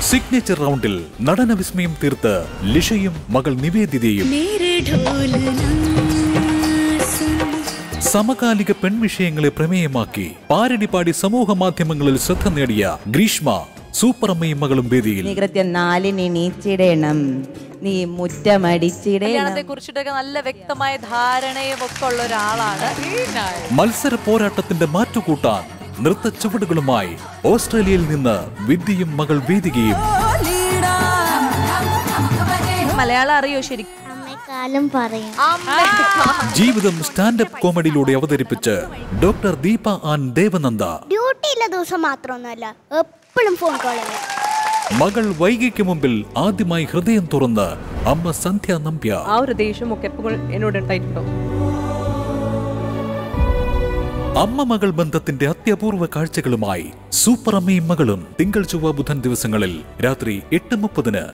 signature റൗണ്ടിൽ നടന വിസ്മയം തീർത്ത് ലിഷയും മകൾ നിവേദിതയും मेरे ढोल ना सुन സമകാലിക പെൺവിഷയങ്ങളെ പ്രമേയമാക്കി പാരടി പാടി സമൂഹ മാധ്യമങ്ങളിൽ ശ്രദ്ധ നേടിയ ഗ്രീഷ്മ സൂപ്പർ അമ്മയും മകളും വേദിയിൽ നീ കൃത്യം നാലിന് എണീച്ചിടണം നീ മുറ്റമടിച്ചിടണം കല്യാണത്തെ കുറിച്ചിട്ടൊക്കെ നല്ല വ്യക്തമായ ധാരണയും ഒക്കെ ഉള്ള ഒരാളാണ് മത്സര പോരാട്ടത്തിന്റെ മാറ്റുകൂട്ടാൻ നൃത്ത ചുവടുകളുമായി ഓസ്ട്രേലിയയിൽ നിന്ന് വിദ്യയും മകൾ വേദികയും മലയാളം അറിയോ ശരിക്കും അമ്മയെക്കാളും പറയും ജീവിതം സ്റ്റാൻഡപ്പ് കോമഡിയിലൂടെ അവതരിപ്പിച്ച് ഡോക്ടർ ദീപ ആൻ ദേവനന്ദ ഡ്യൂട്ടിയുള്ള ദിവസം മാത്രമൊന്നുമല്ല എപ്പോഴും ഫോൺ കോളുകൾ മകൾ വൈകിക്ക് മുമ്പിൽ ആദ്യമായി ഹൃദയം തുറന്ന് അമ്മ സന്ധ്യ നമ്പ്യ ആ ഒരു ദേഷ്യമൊക്കെ എപ്പോഴും എന്നോട് ഉണ്ടായിട്ടുണ്ടോ അമ്മ മകൾ ബന്ധത്തിന്റെ അത്യപൂർവ കാഴ്ചകളുമായി സൂപ്പർ അമ്മയും മകളും തിങ്കൾ ചൊവ്വ ബുധൻ ദിവസങ്ങളിൽ രാത്രി എട്ട് മുപ്പതിന്